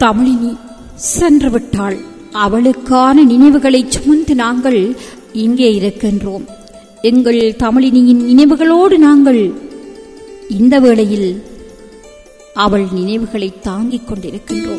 தமிழினி சென்று விட்டாள் அவளுக்கான நினைவுகளை சுமந்து நாங்கள் இங்கே இருக்கின்றோம் எங்கள் தமிழினியின் நினைவுகளோடு நாங்கள் இந்த வேளையில் அவள் நினைவுகளை தாங்கிக் கொண்டிருக்கின்றோம்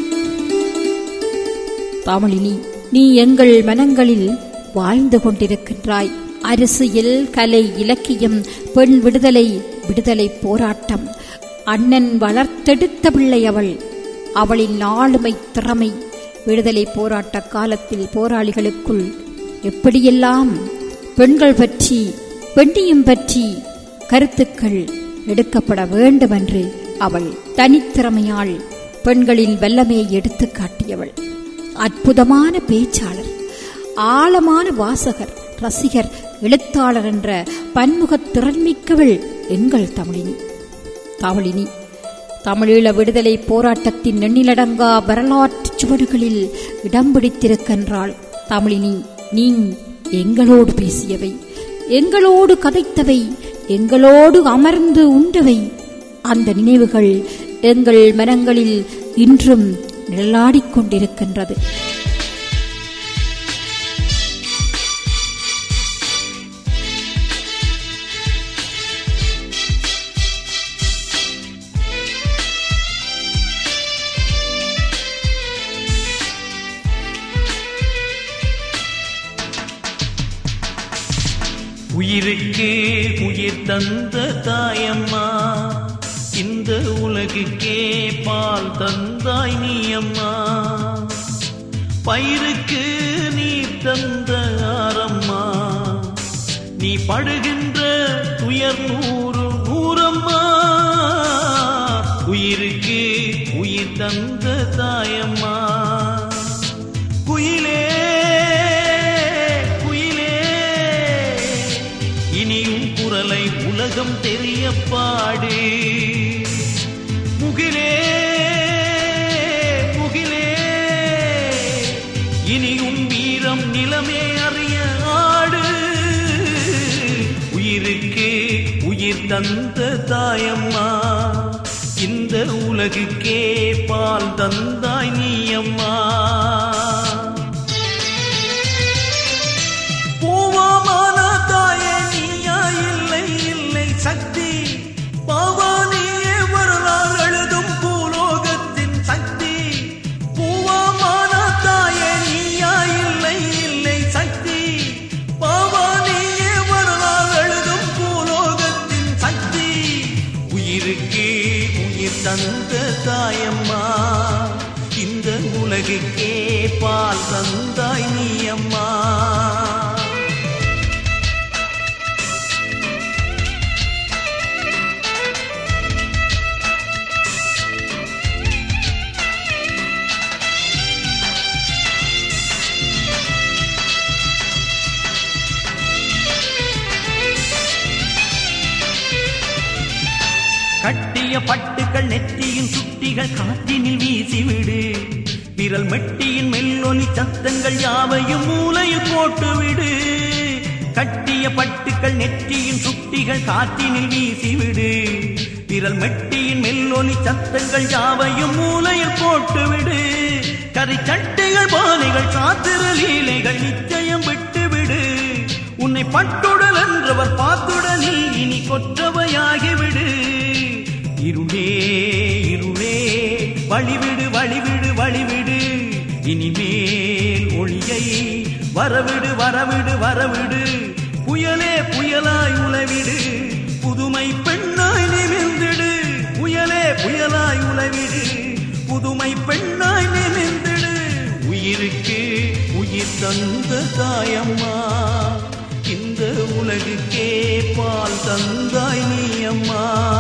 தமிழினி நீ எங்கள் மனங்களில் வாழ்ந்து கொண்டிருக்கின்றாய் அரசியல் கலை இலக்கியம் பெண் விடுதலை விடுதலை போராட்டம் அண்ணன் வளர்த்தெடுத்த பிள்ளை அவள் அவளின் ஆளுமை திறமை விடுதலை போராட்ட காலத்தில் போராளிகளுக்குள் எப்படியெல்லாம் பெண்கள் பற்றி பெண்ணியம் பற்றி கருத்துக்கள் எடுக்கப்பட வேண்டும் என்று அவள் தனித்திறமையால் பெண்களின் வல்லமையை எடுத்து காட்டியவள் அற்புதமான பேச்சாளர் ஆழமான வாசகர் ரசிகர் எழுத்தாளர் என்ற பன்முகத் திறன்மிக்கவள் எங்கள் தமிழினி தமிழினி தமிழீழ விடுதலை போராட்டத்தின் எண்ணிலடங்கா வரலாற்று சுவடுகளில் இடம் பிடித்திருக்கின்றாள் தமிழினி நீ எங்களோடு பேசியவை எங்களோடு கதைத்தவை எங்களோடு அமர்ந்து உண்டவை அந்த நினைவுகள் எங்கள் மனங்களில் இன்றும் நிழலாடிக் கொண்டிருக்கின்றது உயிருக்கே உயிர் தந்த தாயம்மா இந்த உலகுக்கே பால் தந்தாய் நீ அம்மா பயிருக்கு நீர் தந்த ஆரம்மா நீ படுகின்ற துயர் நூறு நூறம்மா உயிருக்கு உயிர் தந்த தாயம்மா குயிலே குயிலே இனியும் குரலை உலகம் தெரிய பாடு முகிலே முகிலே இனியும் வீரம் நிலமே அறிய ஆடு உயிருக்கு உயிர் தந்த தாயம்மா இந்த உலகுக்கே பால் தந்தாய் நீ அம்மா பூவாமான தாயே நீயா இல்லை இல்லை சக்தி பாவானியே வரலாறு எழுதும் பூலோகத்தின் சக்தி பூவாமான தாயே நீயா இல்லை இல்லை சக்தி பாவானியே வரலாறு எழுதும் பூலோகத்தின் சக்தி உயிருக்கு உயிர் தந்த தாயம்மா இந்த உலகுக்கே பால் தந்தாய் நீ அம்மா கட்டிய பட்டுக்கள் நெற்றியின் சுட்டிகள் காற்றினில் வீசிவிடு விரல் மெட்டியின் மெல்லொலி சத்தங்கள் யாவையும் மூலையில் போட்டுவிடு கட்டிய பட்டுக்கள் நெற்றியின் சுட்டிகள் காற்றினில் வீசிவிடு விரல் மெட்டியின் மெல்லொலி சத்தங்கள் யாவையும் மூலையில் போட்டுவிடு கரை சட்டைகள் பானைகள் சாத்திர லீலைகள் நிச்சயம் விட்டுவிடு உன்னை பட்டுடல் என்றவர் பார்த்துடலில் இனி கொற்றவையாகிவிடு இருளே இருளே வழிவிடு வழிவிடு வழிவிடு இனிமேல் ஒளியை வரவிடு வரவிடு வரவிடு புயலே புயலாய் உலவிடு புதுமை பெண்ணாய் நிமிர்ந்திடு புயலே புயலாய் உலவிடு புதுமை பெண்ணாய் நிமிர்ந்திடு உயிருக்கு உயிர் தந்த தாயம்மா இந்த உலகுக்கே பால் தந்தாய் நீ அம்மா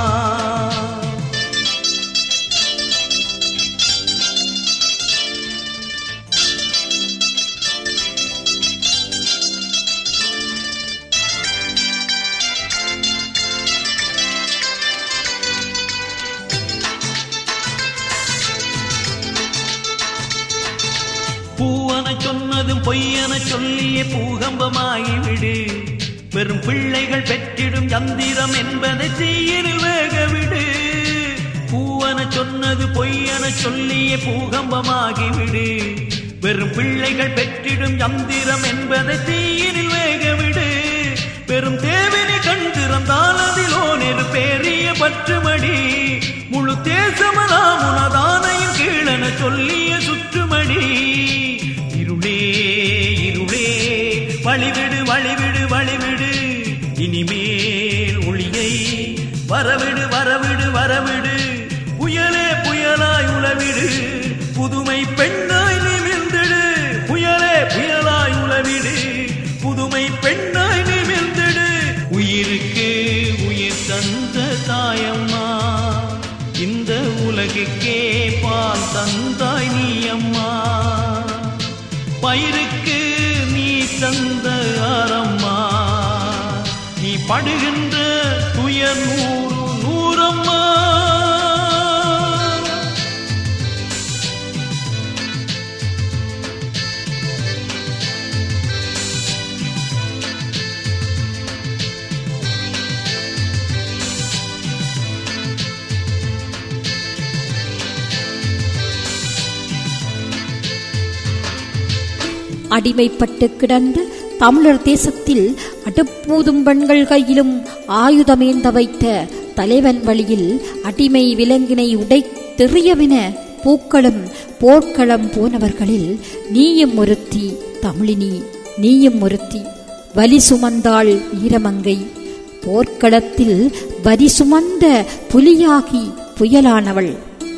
பூவன சொன்னதும் பொய்யன சொல்லிய பூகம்பமாகிவிடு பெரும் பிள்ளைகள் பெற்றிடும் யந்திரம் என்பதை தீயினில் வேகவிடு பூவன பூவன சொன்னது பொய்யன சொல்லிய பூகம்பமாகிவிடு வெறும் பிள்ளைகள் பெற்றிடும் யந்திரம் என்பதை தீயினில் வேகவிடு பெரும் தேவினை கண்டிருந்தால் அதிலோ நெரு பேரிய பற்றுமடி முழு தேசமலாம் உனதானையும் கீழன சொல்லிய சுற்றுமடி இருளே இருளே வழிவிடு வழிவிடு வழிவிடு இனிமேல் ஒளியை வரவிடு வரவிடு வரவிடு புயலே புயலாய் உளவிடு புதுமை பெண்ணாய் நிமிர்ந்திடு புயலே புயலாய் உளவிடு புதுமை பெண்ணாய் நிமிர்ந்திடு உயிருக்கு உயிர் தந்த தாயம்மா இந்த உலகுக்கே பால் தந்தாய் நீ அம்மா பயிருக்கு நீ தந்த ஆரம்மா நீ படுகின்ற துயர் நூறு நூறம்மா அடிமைப்பட்டு கிடந்த தமிழர் தேசத்தில் அடுப்பூதும் பெண்கள் கையிலும் ஆயுதமேந்த வைத்த தலைவன் வழியில் அடிமை விலங்கினை உடை தெறியவின பூக்களும் போர்க்களம் போனவர்களில் நீயும் ஒருத்தி தமிழினி நீயும் ஒருத்தி வலி சுமந்தாள் வீரமங்கை போர்க்களத்தில் வரி சுமந்த புலியாகி புயலானவள்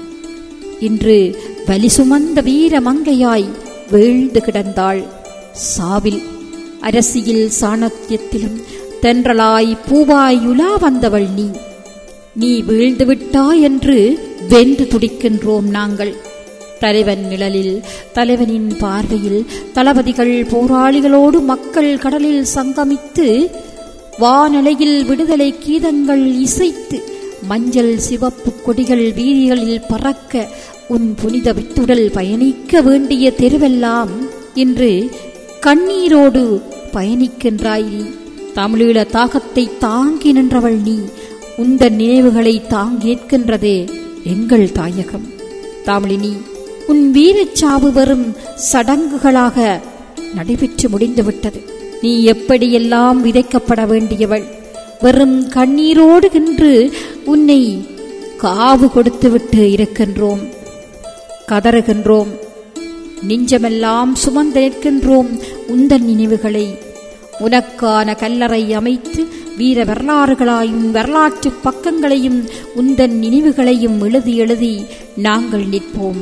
இன்று வலி சுமந்த வீரமங்கையாய் வீழ்ந்து கிடந்தாள் சாவில் அரசியல் சாணத்தியத்திலும் தென்றலாய் பூவாய் உலா வந்தவள் நீ நீ வீழ்ந்து விட்டாய் என்று வென்று துடிக்கின்றோம் நாங்கள் தலைவன் நிழலில் தலைவனின் பார்வையில் தளபதிகள் போராளிகளோடு மக்கள் கடலில் சங்கமித்து வானலையில் விடுதலை கீதங்கள் இசைத்து மஞ்சள் சிவப்பு கொடிகள் வீதிகளில் பறக்க உன் புனித வித்துடல் பயணிக்க வேண்டிய தெருவெல்லாம் இன்று கண்ணீரோடு பயணிக்கின்றாய் நீ தமிழீழ தாகத்தை தாங்கி நின்றவள் நீ உந்த நினைவுகளை தாங்கேற்கின்றதே எங்கள் தாயகம் தமிழினி உன் வீரச்சாவு வெறும் சடங்குகளாக நடைபெற்று முடிந்துவிட்டது நீ எப்படியெல்லாம் விதைக்கப்பட வேண்டியவள் வெறும் கண்ணீரோடு இன்று உன்னை காவு கொடுத்துவிட்டு இருக்கின்றோம் கதறுகின்றோம் நெஞ்சமெல்லாம் சுமந்து நிற்கின்றோம் உந்தன் நினைவுகளை உனக்கான கல்லறை அமைத்து வீர வரலாறுகளாயும் வரலாற்று பக்கங்களையும் உந்தன் நினைவுகளையும் எழுதி எழுதி நாங்கள் நிற்போம்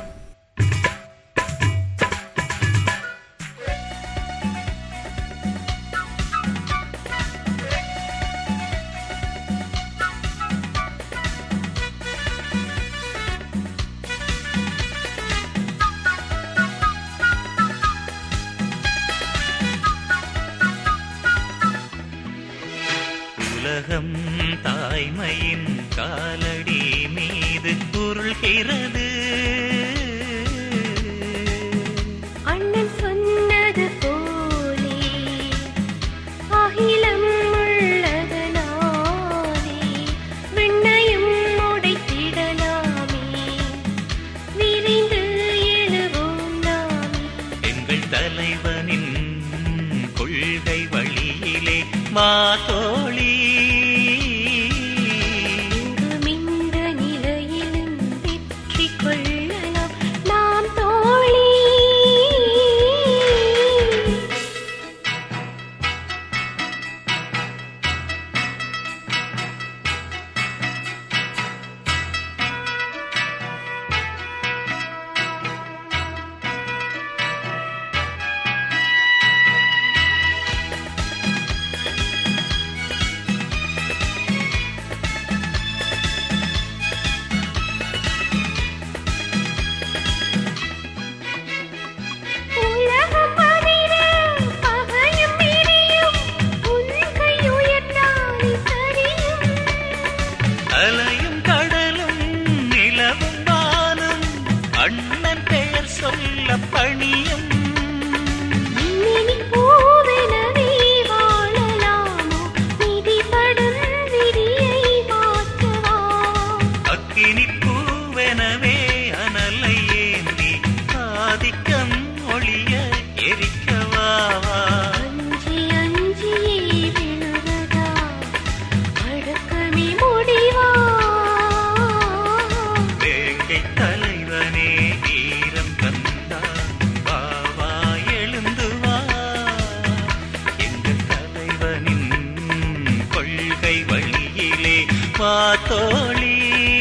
உலகம் தாய்மையின் காலடி மீது உருள்கிறது அண்ணன் சொன்னது போலே அகிலம் உள்ளது நானே விண்ணையும் உடைத்திடலாமே விரைந்து எழுவோம் நாமே எங்கள் தலைவனின் கொள்கை வழியிலே மாதோழி எங்குமிந்த நிலையிலும் வெற்றி கொள்ளலாம் நாம் தோழி உலகம் அதிர பகையும் பிரியும் உன் கை உயர்ந்தாலே சரியும் அலையும் கடலும் நிலவும் வானும் அண்ணன் பெயர் சொல்ல பணியும் மின்மினி பூவெனவே வாழலாமோ விதிபடும் விதியை மாற்றவா அக்கினி பூ தோழி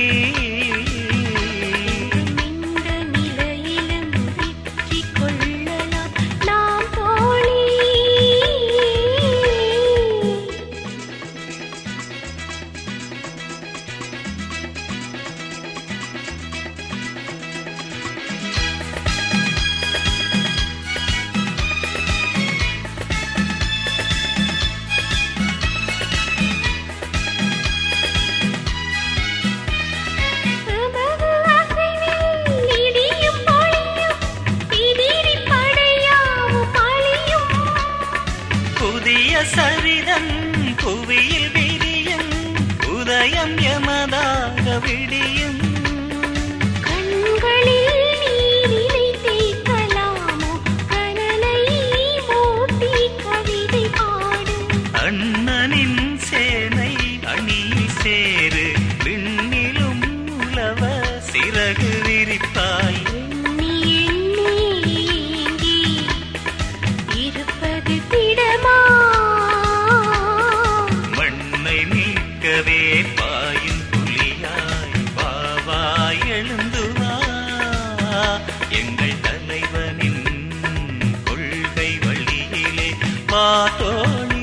இந்த நிலையிலும் வெற்றி கொள்ளலாம் நாம் தோழி நமது அசைவில் இடியும் பொழியும் திடீரி படையாவும் அழியும் புதிய சரிதம் புவியில் விரியும் உதயம் எமதாக விடியும் கண்களில் நீரினை தேய்க்கலாமோ கனலை மூட்டி கவிதை பாடு அண்ணனின் சேனை அணி சேரு விண்ணிலும் உலவ சிறகு விரிப்பாய் எண்ணி எண்ணி ஏங்கி இருப்பது திடமா மண்ணை நீக்கவே பாயும் புலியாய் பாவா எழுந்து வா எங்கள் தலைவனின் கொள்கை வழியிலே வா தோழி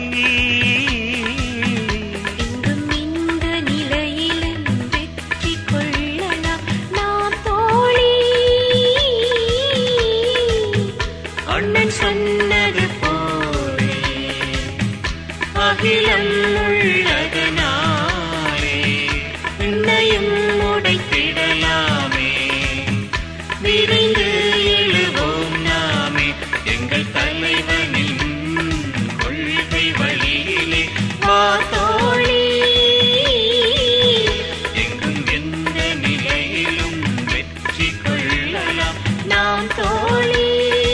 எங்கும் இந்த நிலையிலும் வெற்றி கொள்ளலாம் நாம் தோழி அண்ணன் சொன்னது போலே அகிலம் உள்ளதனாலே என்னையும் உடைத்திடலாமே விரைந்து எழுவோம் நாமே எங்கள் தலைவனின் கொள்கை வழியிலே வா தோழி எங்கும் எந்த நிலையிலும் வெற்றி கொள்ளலாம் நாம் தோழி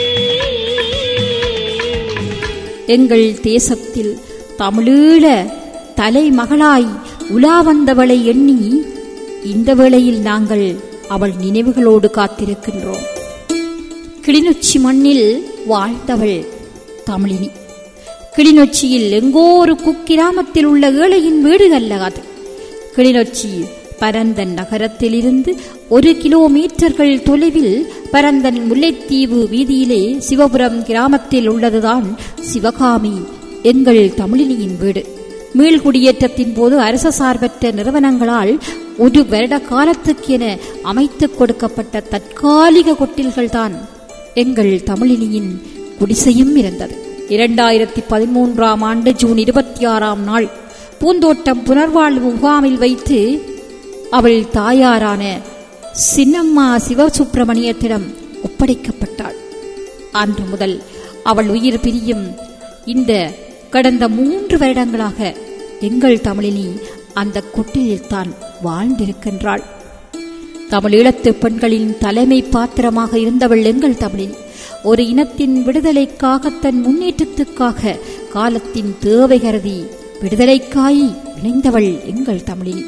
எங்கள் தேசத்தில் தமிழீழ தலைமகளாய் உலா வந்தவளை எண்ணி இந்த வேளையில் நாங்கள் அவள் நினைவுகளோடு காத்திருக்கின்றோம் கிளிநொச்சி மண்ணில் வாழ்ந்தவள் தமிழினி கிளிநொச்சியில் எங்கோ ஒரு குக்கிராமத்தில் உள்ள ஏழையின் வீடு அல்ல அது கிளிநொச்சி பரந்தன் நகரத்திலிருந்து ஒரு கிலோமீட்டர்கள் தொலைவில் பரந்தன் முல்லைத்தீவு வீதியிலே சிவபுரம் கிராமத்தில் உள்ளதுதான் சிவகாமி எங்கள் தமிழினியின் வீடு மீள்குடியேற்றத்தின் போது அரச சார்பற்ற நிறுவனங்களால் ஒரு வருட காலத்துக்கென அமைத்துக் கொடுக்கப்பட்ட தற்காலிக கொட்டில்கள்தான் எங்கள் தமிழினியின் குடிசையும் இருந்தது இரண்டாயிரத்தி பதிமூன்றாம் ஆண்டு ஜூன் இருபத்தி ஆறாம் நாள் பூந்தோட்டம் புனர்வாழ்வு முகாமில் வைத்து அவள் தாயாரான சின்னம்மா சிவசுப்பிரமணியத்திடம் ஒப்படைக்கப்பட்டாள் அன்று முதல் அவள் உயிர் பிரியும் இந்த கடந்த மூன்று வருடங்களாக எங்கள் தமிழினி அந்த கொட்டில்தான் வாழ்ந்திருக்கின்றாள் தமிழீழத்து பெண்களின் தலைமை பாத்திரமாக இருந்தவள் எங்கள் தமிழினி ஒரு இனத்தின் விடுதலைக்காக தன் முன்னேற்றத்துக்காக காலத்தின் தேவை கருதி விடுதலைக்காய் இணைந்தவள் எங்கள் தமிழினி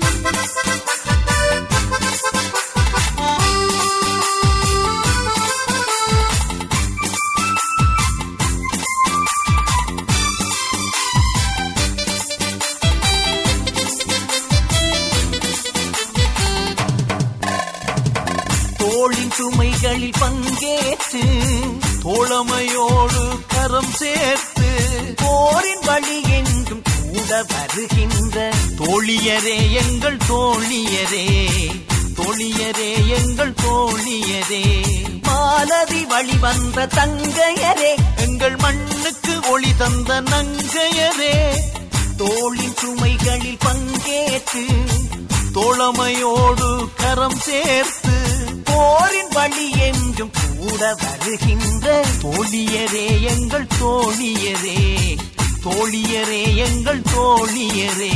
தோளின் சுமைகளில் பங்கேற்று தோழமையோடு கரம் சேர்த்து போரின் வழி எங்கும் கூட வருகின்ற தோழியரே எங்கள் தோழியரே தோழியரே எங்கள் தோழியரே மாலதி வழி வந்த தங்கையரே எங்கள் மண்ணுக்கு ஒளி தந்த நங்கையரே தோளின் சுமைகளில் பங்கேற்று தோழமையோடு கரம் சேர்த்து போரின் வழி என்றும் கூட வருகின்ற தோழியரே எங்கள் தோழியரே தோழியரே எங்கள் தோழியரே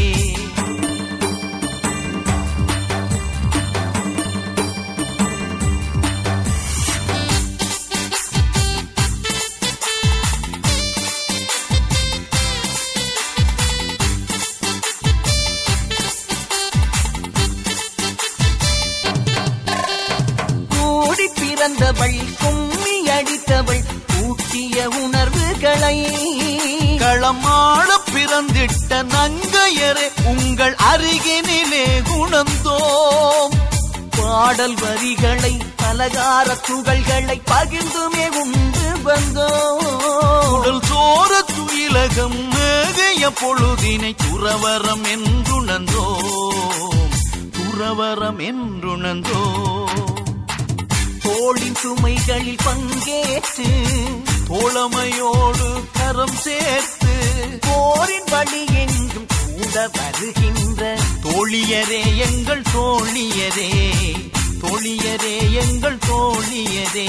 கூடி பிறந்தவள் கும்மி அடித்தவள் ஊட்டிய உணர்வுகளை களமாட பிற பிறந்திட்ட நங்கையரே உங்கள் அருகினிலே குணந்தோம் பாடல் வரிகளை பலகார துகள்களை பகிர்ந்துமே உண்டு வந்தோம் உடல் சோர துயிலகம் மேகைய பொழுதினை துறவரம் என்றுணர்ந்தோம் துறவரம் என்றுணர்ந்தோம் தோளின் சுமைகளில் பங்கேற்று தோழமையோடு கரம் சேர்த்து போரின் வழி எங்கும் கூட வருகின்ற தோழியரே எங்கள் தோழியரே தோழியரே எங்கள் தோழியரே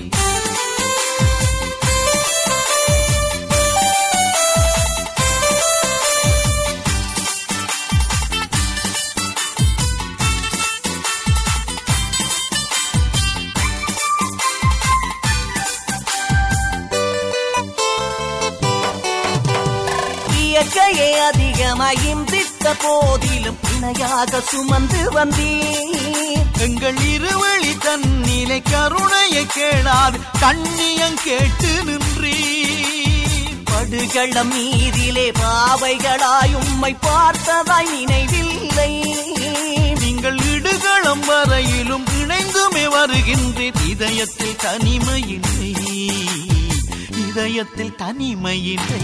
இயற்கையே அதிகமாய் இந்தித்த போதிலும் இணையாக சுமந்து வந்தீர் எங்கள் இருவழி தன்னிலை கருணையை கேளாது கண்ணியம் கேட்டு நின்றீர் படுகளம் மீதிலே பாவைகளாய் உம்மை பார்த்ததாய் நினைவில்லை நீங்கள் இடுகளம் வரையிலும் இணைந்துமே வருகின்றீர் இதயத்தில் தனிமையில்லை இதயத்தில் தனிமையில்லை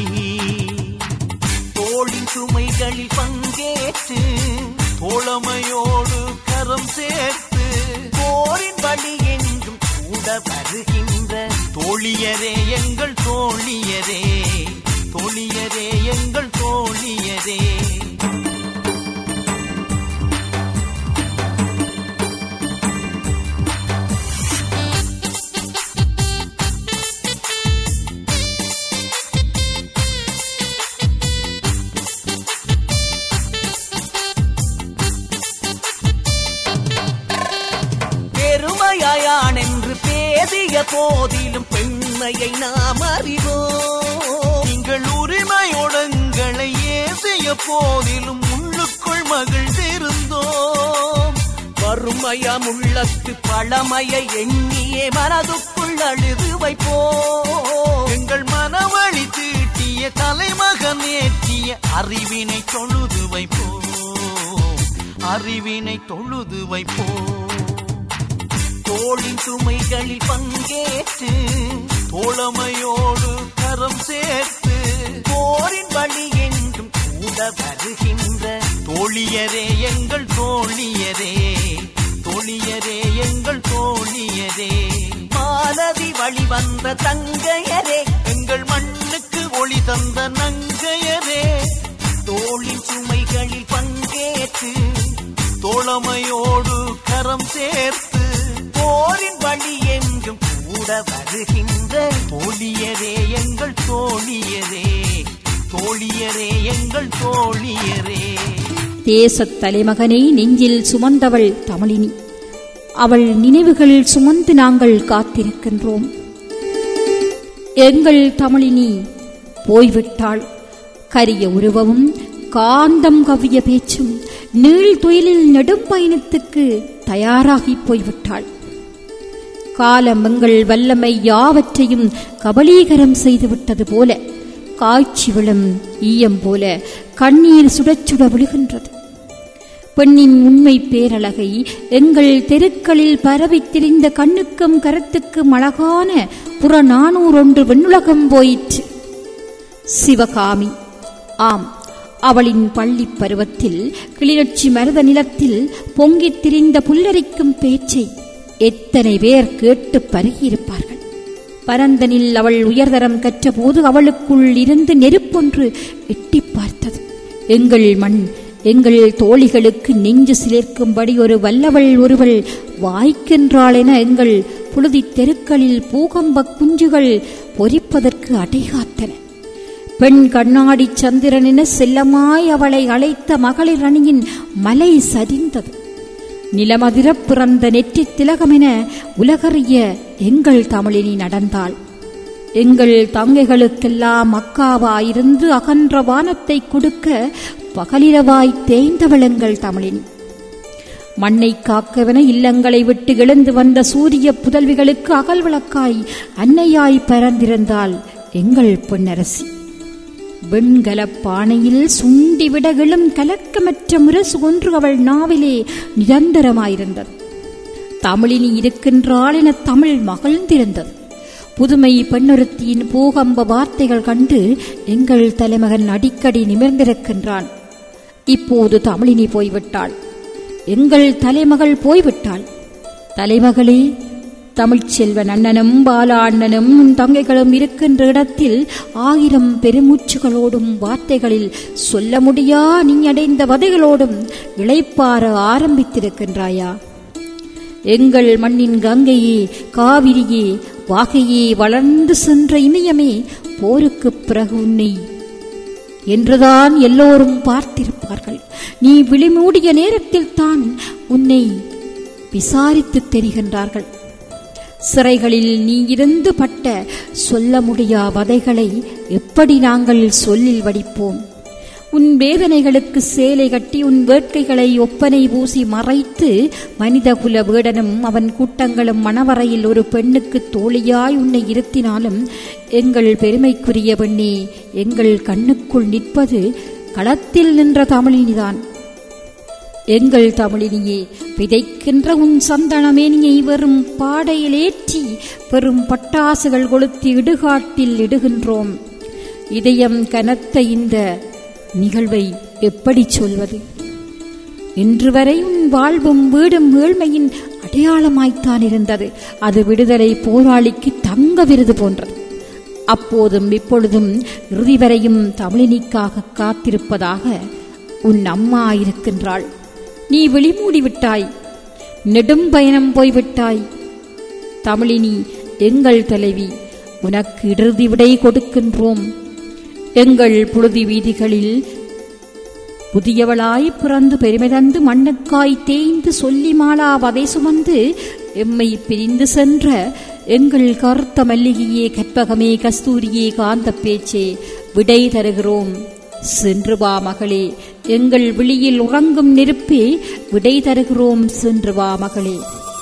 தோளின் சுமைகளில் பங்கேற்று தோழமையோடு கரம் சேர்த்து போரின் வழி எங்கும் கூட வருகின்ற தோழியரே எங்கள் தோழியரே தோழியரே எங்கள் தோழியரே பெருமையாயான் என்று பேசிய போதிலும் பெண்மையை நாம் அறிவோம் நீங்கள் உரிமையோடங்களை ஏசிய போதிலும் உள்ளுக்குள் மகிழ்ந்திருந்தோம் வறுமையம் உள்ளத்து பழமையை எண்ணியே மனதுக்குள் அழுது வைப்போம் எங்கள் மனவழி தீட்டிய தலைமகன் ஏற்றிய அறிவினை தொழுது வைப்போம் அறிவினை தொழுது வைப்போம் தோளின் சுமைகளில் பங்கேற்று தோழமையோடு கரம் சேர்த்து போரின் வழி என்றும் கூட வருகின்ற தோழியரே எங்கள் தோழியரே தோழியரே எங்கள் தோழியரே மாலதி வழி வந்த தங்கையரே எங்கள் மண்ணுக்கு ஒளி தந்த நங்கையரே தோளின் சுமைகளில் பங்கேற்று தோழமையோடு கரம் சேர்த்து போரின் வழி எங்கும் கூட வருகின்ற தோழியரே எங்கள் தோழியரே தோழியரே எங்கள் தோழியரே தேசத் தலைமகனை நெஞ்சில் சுமந்தவள் தமிழினி அவள் நினைவுகள் சுமந்து நாங்கள் காத்திருக்கின்றோம் எங்கள் தமிழினி போய்விட்டாள் கரிய உருவமும் காந்தம் கவ்விய பேச்சும் நீள் துயிலில் நெடும் பயணத்துக்கு தயாராகி போய்விட்டாள் காலம் எங்கள் வல்லமை யாவற்றையும் கபலீகரம் செய்துவிட்டது போல காய்ச்சி விழும் ஈயம் போல கண்ணீர் சுடச் சுட விழுகின்றது பெண்ணின் உண்மை பேரழகை எங்கள் தெருக்களில் பரவித் திரிந்த கண்ணுக்கும் கரத்துக்கும் அழகான புறநானூறொன்று வெண்ணுலகம் போயிற்று சிவகாமி ஆம் அவளின் பள்ளிப் பருவத்தில் கிளிநொச்சி மருத நிலத்தில் பொங்கித் திரிந்த புல்லரிக்கும் பேச்சை எத்தனை பேர் கேட்டு பருகியிருப்பார்கள் பரந்தனில் அவள் உயர்தரம் கற்றபோது அவளுக்குள் இருந்து நெருப்பொன்று எட்டிப் பார்த்தது எங்கள் மண் எங்கள் தோழிகளுக்கு நெஞ்சு சிலிர்க்கும்படி ஒரு வல்லவள் ஒருவள் வாய்க்கின்றாள் என எங்கள் புழுதித் தெருக்களில் பூகம்ப குஞ்சுகள் பொறிப்பதற்கு அடைகாத்தன பெண் கண்ணாடி சந்திரன் என செல்லமாய் அவளை அழைத்த மகளிர் அணியின் மலை சரிந்தது நிலமதிரப் பிறந்த நெற்றித் திலகமென உலகறிய எங்கள் தமிழினி நடந்தாள் எங்கள் தங்கைகளுக்கெல்லாம் அக்காவாயிருந்து அகன்ற வானத்தை கொடுக்க பகலிரவாய் தேய்ந்தவள் எங்கள் தமிழினி மண்ணை காக்கவென இல்லங்களை விட்டு எழுந்து வந்த சூரிய புதல்விகளுக்கு அகல் விளக்காய் அன்னையாய் பறந்திருந்தாள் எங்கள் பொன்னரசி வெண்கலப் பானையில் சுண்டிவிட இளம் கலக்கமற்ற முரசு ஒன்று அவள் நாவிலே நிரந்தரமாயிருந்தது தமிழினி இருக்கின்றாள் என தமிழ் மகிழ்ந்திருந்தது புதுமை பெண்ணொருத்தியின் பூகம்ப வார்த்தைகள் கண்டு எங்கள் தலைமகன் அடிக்கடி நிமிர்ந்திருக்கின்றான் இப்போது தமிழினி போய்விட்டாள் எங்கள் தலைமகள் போய்விட்டாள் தலைமகளே தமிழ்ச்செல்வன் அண்ணனும் பாலா அண்ணனும் உன் தங்கைகளும் இருக்கின்ற இடத்தில் ஆயிரம் பெருமூச்சுகளோடும் வார்த்தைகளில் சொல்ல முடியா நீ அடைந்த வதைகளோடும் இளைப்பாற ஆரம்பித்திருக்கின்றாயா எங்கள் மண்ணின் கங்கையே காவிரியே வாகையே வளர்ந்து சென்ற இமயமே போருக்குப் பிறகு உன்னை என்றுதான் எல்லோரும் பார்த்திருப்பார்கள் நீ விழிமூடிய நேரத்தில் தான் உன்னை விசாரித்துத் தெரிகின்றார்கள் சிறைகளில் நீ இருந்து பட்ட சொல்ல முடியா வதைகளை எப்படி நாங்கள் சொல்லில் வடிப்போம் உன் வேதனைகளுக்கு சேலை கட்டி உன் வேட்கைகளை ஒப்பனை பூசி மறைத்து மனிதகுல வேடனும் அவன் கூட்டங்களும் மணவரையில் ஒரு பெண்ணுக்கு தோழியாய் உன்னை இருத்தினாலும் எங்கள் பெருமைக்குரிய பெண்ணே எங்கள் கண்ணுக்குள் நிற்பது களத்தில் நின்ற தமிழினிதான் எங்கள் தமிழினியே விதைக்கின்ற உன் சந்தனமேனியை வெறும் பாடையில் ஏற்றி பெரும் பட்டாசுகள் கொளுத்தி இடுகாட்டில் இடுகின்றோம் இதயம் கனத்த இந்த நிகழ்வை எப்படி சொல்வது இன்று வரை உன் வாழ்வும் வீடும் ஏழ்மையின் அடையாளமாய்த்தான் இருந்தது அது விடுதலை போராளிக்கு தங்க விருது போன்றது அப்போதும் இப்பொழுதும் இறுதி வரையும் தமிழினிக்காக காத்திருப்பதாக உன் அம்மா இருக்கின்றாள் நீ விழிமூடி விட்டாய் நெடும் பயணம் போய்விட்டாய் தமிழினி எங்கள் தலைவி உனக்கு இறுதி விடை கொடுக்கின்றோம் எங்கள் புழுதி வீதிகளில் புதியவளாய் பிறந்து பெருமை தந்து மண்ணுக்காய் தேய்ந்து சொல்லி மாளா வதை சுமந்து எம்மை பிரிந்து சென்ற எங்கள் கருத்த மல்லிகையே கற்பகமே கஸ்தூரியே காந்த பேச்சே விடை தருகிறோம் சென்று வா மகளே எங்கள் விழியில் உறங்கும் நெருப்பே விடை தருகிறோம் சென்று வா மகளே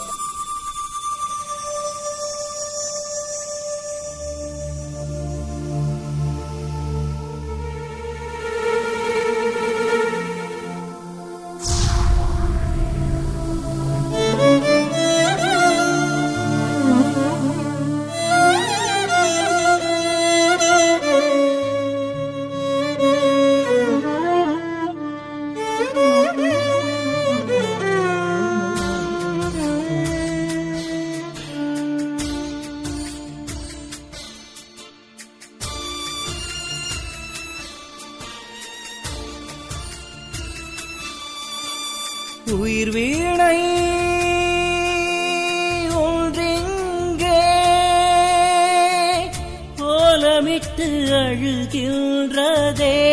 உயிர் வீணை ஒன்றிங்கே கோலமிட்டு அழுகின்றதே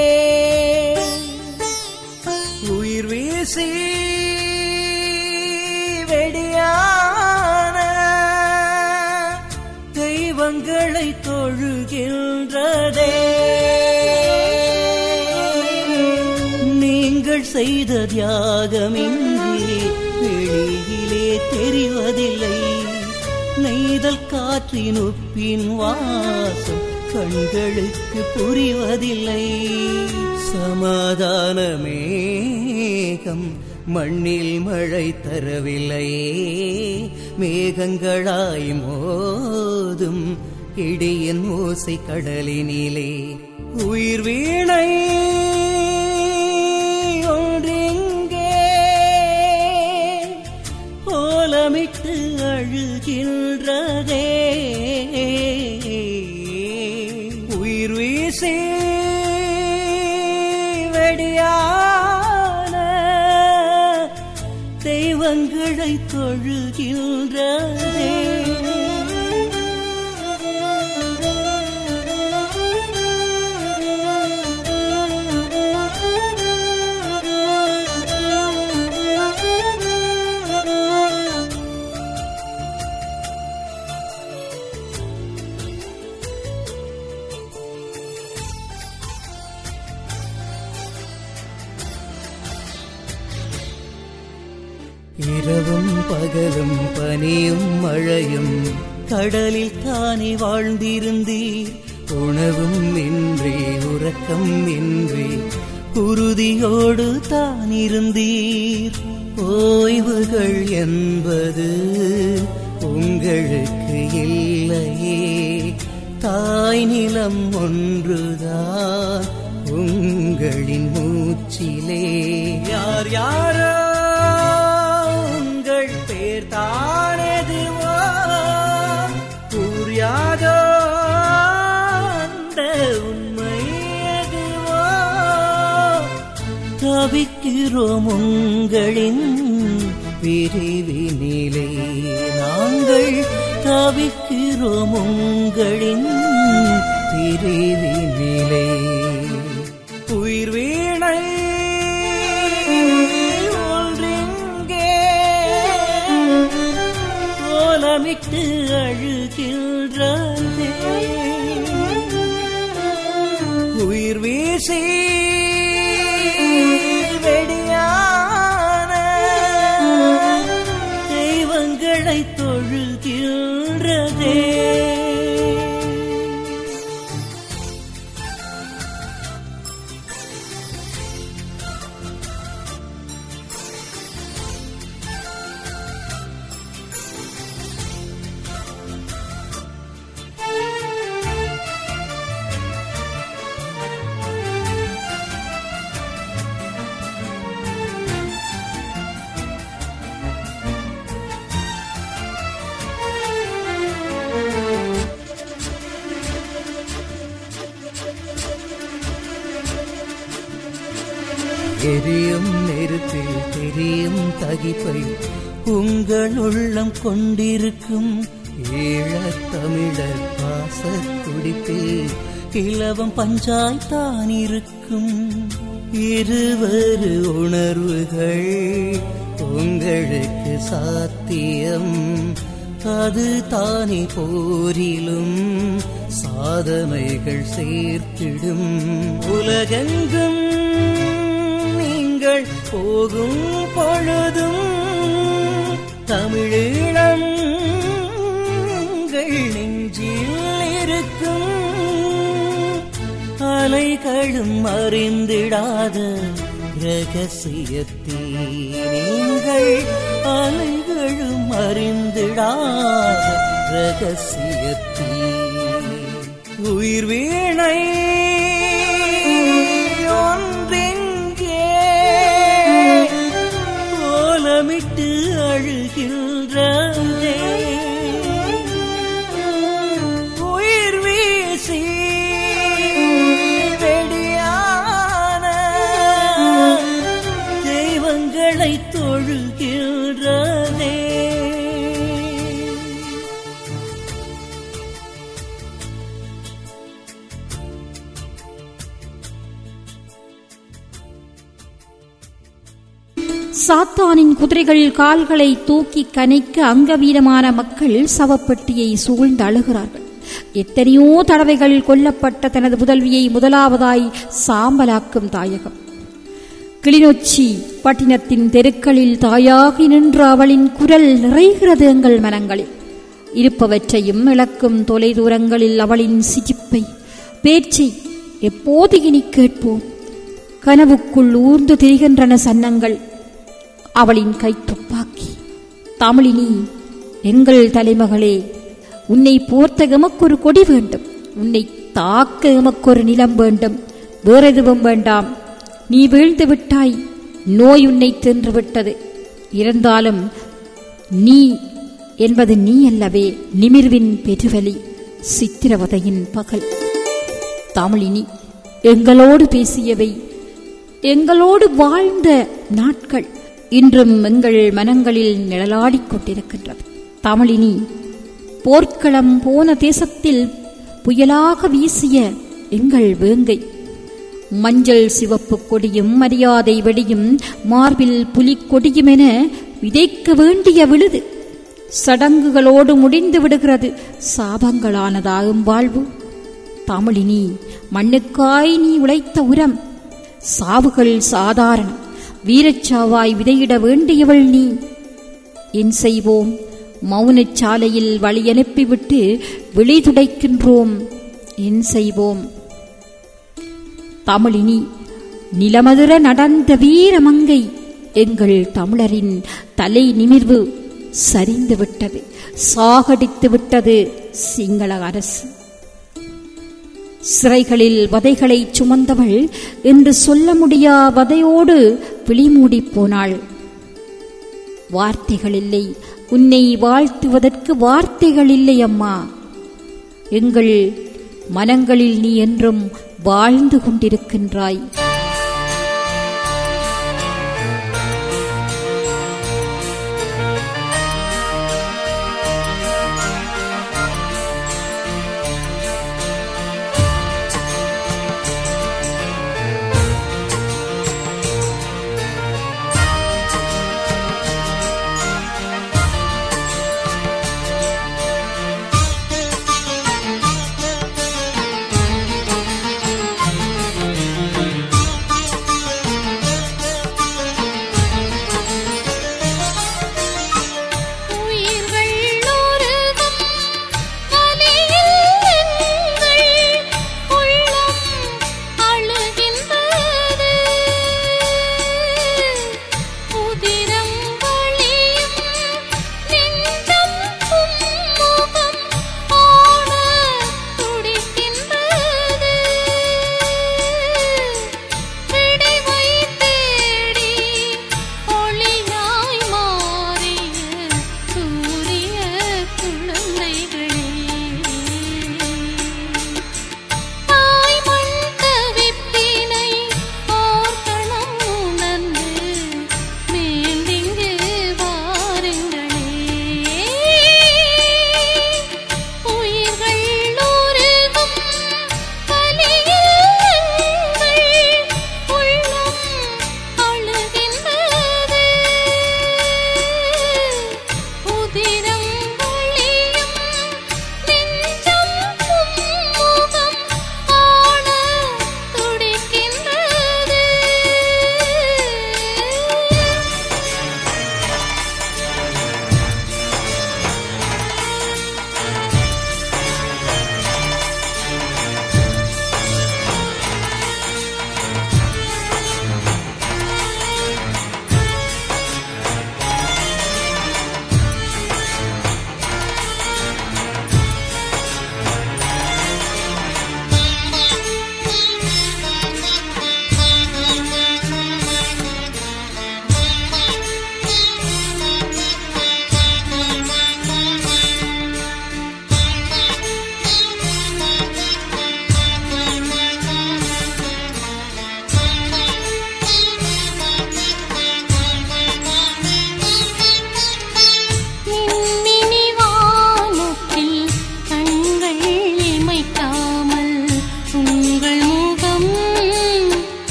உயிர் வீசி வெடியான தெய்வங்களை தொழுகின்றதே நீங்கள் செய்த தியாகமின்றி வெளியிலே தெரிவதில்லை நெய்தல் காற்றின் உப்பின் வாசம் கண்களுக்கு புரிவதில்லை சமாதான மேகம் மண்ணில் மழை தரவில்லையே மேகங்களாய் மோதும் இடியின் ஓசை கடலினிலே உயிர் வீணை ஒன்றிங்கே ஓலமிட்டு அழுகின்றதே உயிர் வீசி வெடியான தெய்வங்களை தொழுகின்றதே இரவும் பகலும் பனியும் மழையும் கடலில் தானே வாழ்ந்திருந்தீர் உணவும் இன்றி உறக்கம் இன்றி உறுதியோடு தான் இருந்தீர் ஓய்வுகள் என்பது உங்களுக்கு இல்லையே தாய் நிலம் ஒன்றுதான் உங்களின் மூச்சிலே யார் யாரோ உங்கள் பேர் தானெதுவோ புரியாதோ அந்த உண்மை எதுவோ தவிக்கிறோம் உங்களின் பிரிவினிலே நாங்கள் தவிக்கிறோம் உங்களின் பிரிவினிலே உயிர் வீணை ஒன்றிங்கே கோலமிட்டு அழுகின்றதே உயிர் வீசி வெடியான தெய்வங்களை தொழுகின்றதே எரியும் நெருப்பில் தெரியும் தகிப்பை உங்கள் உள்ளம் கொண்டிருக்கும் ஈழத் தமிழர் பாச துடிப்பில் இலவம் பஞ்சாய்த்தான் இருக்கும் இருவரு உணர்வுகள் உங்களுக்கு சாத்தியம் அது தானே போரிலும் சாதனைகள் சேர்த்திடும் உலகெங்கும் நீங்கள் போகும் பொழுதும் தமிழீழம் உங்கள் நெஞ்சில் இருக்கும் அலைகளும் அறிந்திடாத ரகசியத்தை நீங்கள் அலைகளும் அறிந்திடாத ரகசியத்தை உயிர் வீணை ஒன்றெங்கே கோலமிட்டு அழுகின்றதே உயிர் வீசி வெடியான தெய்வங்களை தொழுகின்றதே சாத்தானின் குதிரைகள் கால்களை தூக்கி கனைக்க அங்கவீனமான மக்கள் சவப்பெட்டியை சூழ்ந்து அழுகிறார்கள் எத்தனையோ தடவைகள் கொல்லப்பட்ட தனது புதல்வியை முதலாவதாய் சாம்பலாக்கும் தாயகம் கிளிநொச்சி பட்டினத்தின் தெருக்களில் தாயாகி நின்ற அவளின் குரல் நிறைகிறது எங்கள் மனங்களில் இருப்பவற்றையும் இழக்கும் தொலைதூரங்களில் அவளின் சிரிப்பை பேச்சை எப்போது இனி கேட்போம் கனவுக்குள் ஊர்ந்து திரிகின்றன சன்னங்கள் அவளின் கை துப்பாக்கி தமிழினி எங்கள் தலைமகளே உன்னை போர்த்த எமக்கொரு கொடி வேண்டும் உன்னை தாக்க எமக்கொரு நிலம் வேண்டும் வேறெதுவும் வேண்டாம் நீ வீழ்ந்து விட்டாய் நோய் உன்னை தின்று விட்டது இருந்தாலும் நீ என்பது நீ அல்லவே நிமிர்வின் பெருவலி சித்திரவதையின் பகல் தமிழினி எங்களோடு பேசியவை எங்களோடு வாழ்ந்த நாட்கள் இன்றும் எங்கள் மனங்களில் நிழலாடிக் கொண்டிருக்கின்றது தமிழினி போர்க்களம் போன தேசத்தில் புயலாக வீசிய எங்கள் வேங்கை மஞ்சள் சிவப்பு கொடியும் மரியாதை வெடியும் மார்பில் புலிக்கொடியும் என விதைக்க வேண்டிய விழுது சடங்குகளோடு முடிந்து விடுகிறது சாபங்களானதாகும் வாழ்வு தமிழினி மண்ணுக்காய் நீ உழைத்த உரம் சாவுகள் சாதாரணம் வீரச்சாவாய் விதையிட வேண்டியவள் நீ என் செய்வோம் மௌனச் சாலையில் வழி அனுப்பிவிட்டு விழி துடைக்கின்றோம் என் செய்வோம் தமிழினி நிலமதுர நடந்த வீரமங்கை எங்கள் தமிழரின் தலை நிமிர்வு சரிந்து விட்டது சாகடித்து விட்டது சிங்கள அரசு சிறைகளில் வதைகளை சுமந்தவள் என்று சொல்ல முடியா வதையோடு விழிமூடிப் போனாள் வார்த்தைகள் இல்லை உன்னை வாழ்த்துவதற்கு வார்த்தைகள் இல்லை அம்மா எங்கள் மனங்களில் நீ என்றும் வாழ்ந்து கொண்டிருக்கின்றாய்